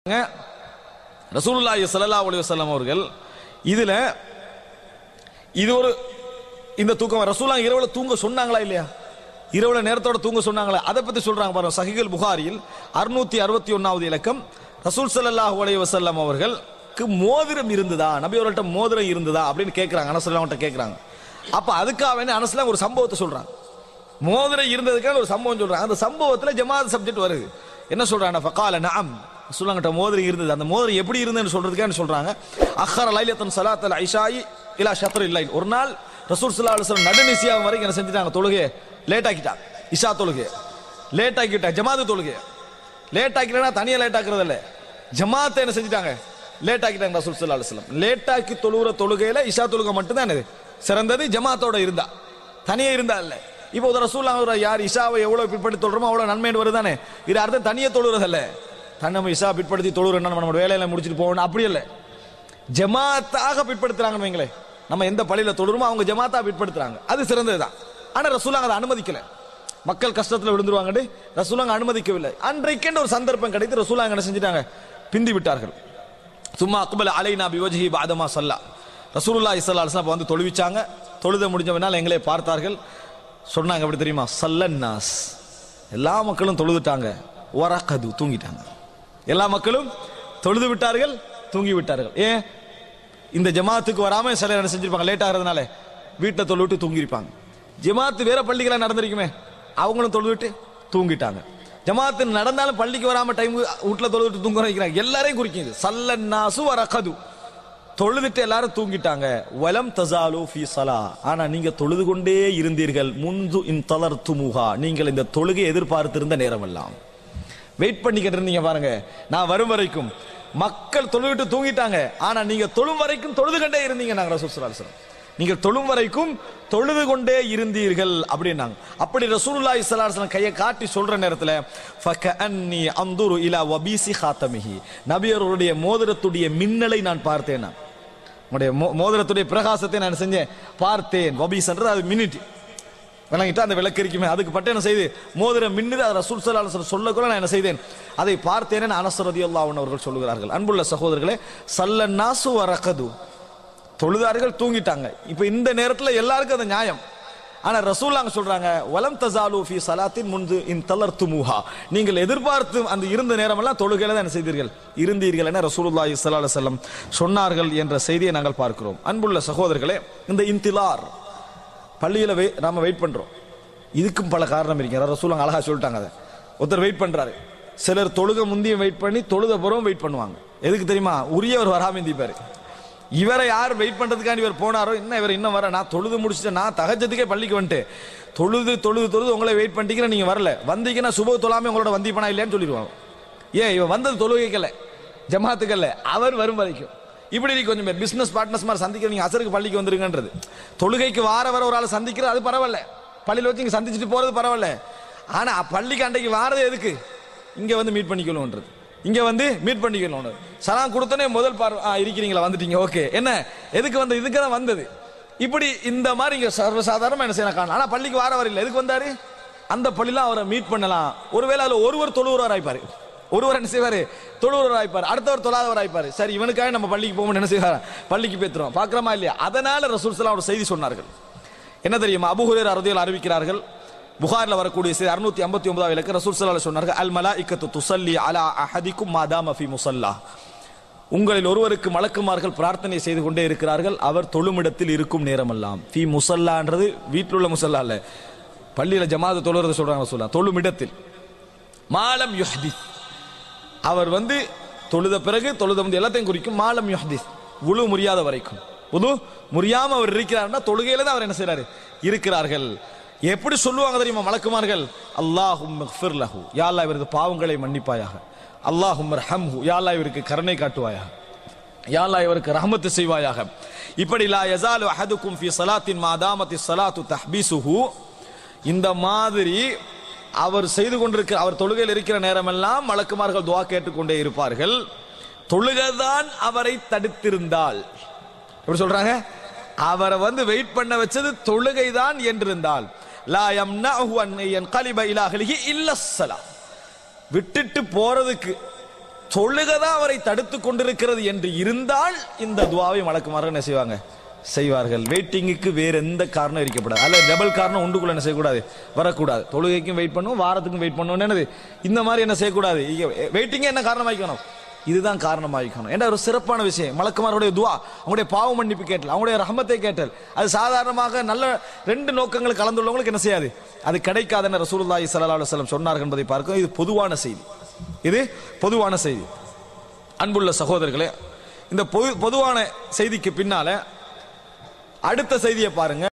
ரசூலுல்லாஹி ஸல்லல்லாஹு அலைஹி வஸல்லம் அவர்கள் இதுல இது ஒரு இந்த தூக்கம் ரசூலுல்லாஹ் இரவுல தூங்க சொன்னாங்களா இல்லையா இரவுல நேரத்தோட தூங்க சொன்னாங்களா அதை பத்தி சொல்றாங்க பாருங்க சஹிகுல் புகாரியில் அறுநூத்தி அறுபத்தி ஒன்னாவது இலக்கம் ரசூல் ஸல்லல்லாஹு அலைஹி வஸல்லம் அவர்களுக்கு மோதிரம் இருந்ததா நபி அவர்கள்ட்ட மோதிரம் இருந்ததா அப்படின்னு கேட்கறாங்க அனசல்லாஹ்ட்ட கேட்கறாங்க அப்ப அதுக்காக வேண்டி அனசல்லாம் ஒரு சம்பவத்தை சொல்றாங்க மோதிரம் இருந்ததுக்கான ஒரு சம்பவம் சொல்றாங்க அந்த சம்பவத்துல ஜமாத் சப்ஜெக்ட் வருது என்ன சொல்றாங்க ஃபகால நஅம் சொல்லுங்கிட்ட மோதிரம் இருந்தது அந்த மோதிரம் எப்படி இருந்ததுன்னு சொல்றதுக்காக சொல்றாங்க அஹ்ஹர லைலத்தன் சலாத்தல் ஐஷாயி இலா ஷத்ர் இல்லைன் ஒரு நாள் ரசூல் ஸல்லல்லாஹு அலைஹி வஸல்லம் நடுநிசியா வரைக்கும் என்ன செஞ்சுட்டாங்க தொழுகையை லேட் ஆக்கிட்டாங்க இஷா தொழுகையை லேட் ஆக்கிட்டாங்க ஜமாத் தொழுகையை லேட் ஆக்கிட்டா தனியா லேட் ஆக்குறது இல்ல ஜமாத்தை என்ன செஞ்சுட்டாங்க லேட் ஆக்கிட்டாங்க ரசூல் ஸல்லல்லாஹு அலைஹி வஸல்லம் லேட் ஆக்கி தொழுகிற தொழுகையில இஷா தொழுகை மட்டும் தான் சிறந்தது ஜமாத்தோட இருந்தா தனியே இருந்தா இல்ல இப்போ ஒரு ரசூல் அவர் யார் இஷாவை எவ்வளவு பிற்படுத்தி தொழுறோமோ அவ்வளவு நன்மை வருதானே இது அர்த்தம் தனியே தொழுறதல்ல தன் நம்ம இஷா பிற்படுத்தி தொழுறோம்னா நம்ம நம்ம வேலையில முடிச்சுட்டு போகணும் அப்படி இல்லை ஜமாத்தாக பிற்படுத்துறாங்கன்னு வைங்களேன் நம்ம எந்த பள்ளியில தொழுறோமோ அவங்க ஜமாத்தா பிற்படுத்துறாங்க அது சிறந்ததுதான் ஆனா ரசூலாங்க அதை அனுமதிக்கல மக்கள் கஷ்டத்துல விழுந்துருவாங்க ரசூலாங்க அனுமதிக்கவில்லை அன்றைக்கென்று ஒரு சந்தர்ப்பம் கிடைத்து ரசூலாங்க என்ன செஞ்சிட்டாங்க பிந்தி விட்டார்கள் சும்மா அக்பல் அலைனா பிவஜி பாதமா சல்லா ரசூலுல்லாஹி ஸல்லல்லாஹு அலைஹி வஸல்லம் வந்து தொழுவிச்சாங்க தொழுத முடிஞ்சவனால் எங்களை பார்த்தார்கள் சொன்னாங்க எப்படி தெரியுமா சல்லன்னாஸ் எல்லா மக்களும் தொழுதுட்டாங்க வரக்கது தூங்கிட்டாங்க எல்லா மக்களும் தொழுது விட்டார்கள் தூங்கி விட்டார்கள் ஏன் இந்த ஜமாத்துக்கு வராம சிலர் என்ன செஞ்சிருப்பாங்க லேட் ஆகிறதுனால வீட்டில் தொழுவிட்டு தூங்கியிருப்பாங்க ஜமாத்து வேற பள்ளிகளா நடந்திருக்குமே அவங்களும் தொழுவிட்டு தூங்கிட்டாங்க ஜமாத்து நடந்தாலும் பள்ளிக்கு வராம டைம் வீட்டில் தொழுவிட்டு தூங்க வைக்கிறாங்க எல்லாரையும் குறிக்குது சல்லன்னாசு வரக்கது தொழுதுட்டு எல்லாரும் தூங்கிட்டாங்க வலம் தசாலு ஃபி சலா ஆனா நீங்க தொழுது கொண்டே இருந்தீர்கள் முந்து இன் தளர் துமுகா நீங்கள் இந்த தொழுகை எதிர்பார்த்திருந்த நேரம் எல்லாம் வெயிட் பண்ணிக்கிட்டு இருந்தீங்க பாருங்க நான் வரும் வரைக்கும் மக்கள் தொழுவிட்டு தூங்கிட்டாங்க ஆனா நீங்க தொழும் வரைக்கும் தொழுது கொண்டே இருந்தீங்க நாங்க ரசூல் ஸல்லல்லாஹு அலைஹி வஸல்லம். நீங்கள் தொழும் வரைக்கும் தொழுது கொண்டே இருந்தீர்கள் அப்படின்னாங்க அப்படி ரசூலுல்லாஹி ஸல்லல்லாஹு அலைஹி வஸல்லம் கையை காட்டி சொல்ற நேரத்துல ஃபகஅன்னி அந்துரு இலா வபீசி ஹாத்தமிஹி நபியருடைய மோதிரத்துடைய மின்னலை நான் பார்த்தேன் நான். உங்களுடைய மோ- மோதிரத்துடைய பிரகாசத்தை நான் செஞ்சேன் பார்த்தேன் வபீஸ்ன்றது அது மினிட் விளங்கிட்டா அந்த விளக்கு இருக்குமே அதுக்கு பட்டு என்ன செய்து மோதிரம் மின்னுது அது ரசூல் ஸல்லல்லாஹு அலைஹி வஸல்லம் சொல்லக்கூட நான் என்ன செய்தேன் அதை பார்த்தேன் அனஸ் ரலியல்லாஹு அன்ஹு அவர்கள் சொல்லுகிறார்கள் அன்புள்ள சகோதரர்களே சல்லன்னாசு வரகது தொழுதார்கள் தூங்கிட்டாங்க இப்போ இந்த நேரத்துல எல்லாருக்கும் அது நியாயம் ஆனா ரசூல்லாங்க சொல்றாங்க வலம் தசாலு ஃபி சலாத்தின் முன்பு இன் தளர்த்துமுஹா நீங்கள் எதிர்பார்த்து அந்த இருந்த நேரமெல்லாம் தொழுகையில தான் என்ன செய்தீர்கள் இருந்தீர்கள் என ரசூலுல்லாஹி ஸல்லல்லாஹு அலைஹி வஸல்லம் சொன்னார்கள் என்ற செய்தியை நாங்கள் பார்க்கிறோம் அன்புள்ள சகோதரர்களே இந்த இன்திலார் பள்ளியில வெய் நாம வெயிட் பண்றோம் இதுக்கும் பல காரணம் இருக்கு ரசூலாங்க அழகா சொல்லிட்டாங்க அதை ஒருத்தர் வெயிட் பண்றாரு சிலர் தொழுக முந்தியும் வெயிட் பண்ணி தொழுத புறம் வெயிட் பண்ணுவாங்க எதுக்கு தெரியுமா உரியவர் வராம இருந்திப்பாரு இவரை யார் வெயிட் பண்றதுக்காண்டி இவர் போனாரோ என்ன இவர் இன்னும் வர நான் தொழுது முடிச்சுட்டு நான் தகஜத்துக்கே பள்ளிக்கு வந்துட்டு தொழுது தொழுது தொழுது உங்களை வெயிட் பண்ணிட்டீங்கன்னா நீங்க வரல வந்தீங்கன்னா சுப தொழாம உங்களோட வந்திப்பனா இல்லையான்னு சொல்லிடுவாங்க ஏன் இவன் வந்தது தொழுகைக்கல்ல ஜமாத்துக்கல்ல அவர் வரும் வரைக்கும் இப்படி நீ கொஞ்சம் பேர் பிசினஸ் பார்ட்னர்ஸ் மாதிரி சந்திக்கிற நீங்க அசருக்கு பள்ளிக்கு வந்துருங்கன்றது தொழுகைக்கு வார வர ஒரு ஆள் சந்திக்கிறது அது பரவாயில்ல பள்ளியில் வச்சு இங்க சந்திச்சுட்டு போறது பரவாயில்ல ஆனா பள்ளிக்கு அன்றைக்கு வாரது எதுக்கு இங்க வந்து மீட் பண்ணிக்கணும்ன்றது இங்க வந்து மீட் பண்ணிக்கணும் சலாம் கொடுத்தனே முதல் பார் ஆ, இருக்கிறீங்களா வந்துட்டீங்க ஓகே என்ன எதுக்கு வந்து இதுக்கு தான் வந்தது இப்படி இந்த மாதிரி இங்க சர்வசாதாரணமா என்ன செய்யலாம் காணலாம் ஆனா பள்ளிக்கு வார வரையில் எதுக்கு வந்தாரு அந்த பள்ளிலாம் அவரை மீட் பண்ணலாம் ஒருவேளை அதுல ஒருவர் தொழுவுறவர் ஆயிப்பாரு ஒருவர் என்ன செய்வாரு தொழுவுறவர் ஆயிப்பார் அடுத்தவர் தொழாதவர் ஆயிப்பாரு சரி இவனுக்காக நம்ம பள்ளிக்கு போகணும் என்ன செய்வார் பள்ளிக்கு பேத்துறோம் பார்க்கறோமா இல்லையா அதனால ரசூல் ஸல்லல்லாஹு ஒரு செய்தி சொன்னார்கள் என்ன தெரியுமா அபு ஹுரேரா ரதியல் அறிவிக்கிறார்கள் புகார்ல வரக்கூடிய செய்தி அறுநூத்தி ஐம்பத்தி ஒன்பதாவது இலக்கு ரசூல் ஸல்லல்லாஹு அலைஹி சொன்னார்கள் அல் மலாஇக்கத்து துஸல்லி அலா அஹதிக்கும் மாதாம ஃபி முஸல்லா உங்களில் ஒருவருக்கு மலக்குமார்கள் பிரார்த்தனை செய்து கொண்டே இருக்கிறார்கள் அவர் தொழுமிடத்தில் இருக்கும் நேரமெல்லாம் ஃபி முசல்லான்றது வீட்டில் உள்ள முசல்லா இல்ல பள்ளியில ஜமாத் தொழுறது சொல்றாங்க சொல்லலாம் தொழுமிடத்தில் மாலம் யுஹ்திஸ் அவர் வந்து தொழுத பிறகு தொழுத வந்து எல்லாத்தையும் குறிக்கும் மாலம் யுஹ்திஸ் உழு முறியாத வரைக்கும் உது முறியாம அவர் இருக்கிறார்னா தொழுகையில தான் அவர் என்ன செய்றாரு இருக்கிறார்கள் எப்படி சொல்லுவாங்க தெரியுமா மலக்குமார்கள் அல்லாஹும் லஹு யா அல்லாஹ் இவரது பாவங்களை மன்னிப்பாயாக அல்லாஹும் ரஹம்ஹு யா அல்லாஹ் இவருக்கு கருணை காட்டுவாயாக யா அல்லாஹ் இவருக்கு ரஹமத்து செய்வாயாக இப்படி லா யஸாலு அஹதுக்கும் ஃபி ஸலாத்தின் மாதாமத்தி ஸலாத்து தஹ்பீசுஹு இந்த மாதிரி அவர் செய்து கொண்டிருக்கிற அவர் தொழுகையில் இருக்கிற நேரமெல்லாம் மலக்குமார்கள் துவா கேட்டுக்கொண்டே இருப்பார்கள் தொழுகைதான் அவரை தடுத்திருந்தால் எப்படி சொல்றாங்க அவரை வந்து வெயிட் பண்ண வச்சது தொழுகைதான் என்றிருந்தால் லா யம்னஹு அன் யன்கலிப இலா அஹ்லிஹி இல்ல ஸலா விட்டுட்டு போறதுக்கு தொழுகதான் அவரை தடுத்து கொண்டிருக்கிறது என்று இருந்தால் இந்த துவாவை மலக்குமார்கள் என்ன செய்வாங்க செய்வார்கள் வெயிட்டிங்குக்கு வேற எந்த காரணம் இருக்கப்படாது அல்ல டபுள் காரணம் உண்டுக்குள்ள என்ன செய்யக்கூடாது வரக்கூடாது தொழுகைக்கும் வெயிட் பண்ணுவோம் வாரத்துக்கும் வெயிட் பண்ணுவோம் என்னது இந்த மாதிரி என்ன செய்யக்கூடாது வெயிட்டிங்கே என்ன காரணம் வைக்கணும் இதுதான் காரணமாகிக்கணும் ஏன்னா ஒரு சிறப்பான விஷயம் மலக்குமாருடைய துவா அவங்களுடைய பாவ மன்னிப்பு கேட்டல் அவங்களுடைய ரஹமத்தை கேட்டல் அது சாதாரணமாக நல்ல ரெண்டு நோக்கங்கள் கலந்துள்ளவங்களுக்கு என்ன செய்யாது அது கிடைக்காதுன்னு ரசூலுல்லாஹி ஸல்லல்லாஹு அலைஹி வஸல்லம் சொன்னார்கள் என்பதை பார்க்கிறோம் இது பொதுவான செய்தி இது பொதுவான செய்தி அன்புள்ள சகோதரர்களே இந்த பொது பொதுவான செய்திக்கு பின்னால அடுத்த செய்தியை பாருங்க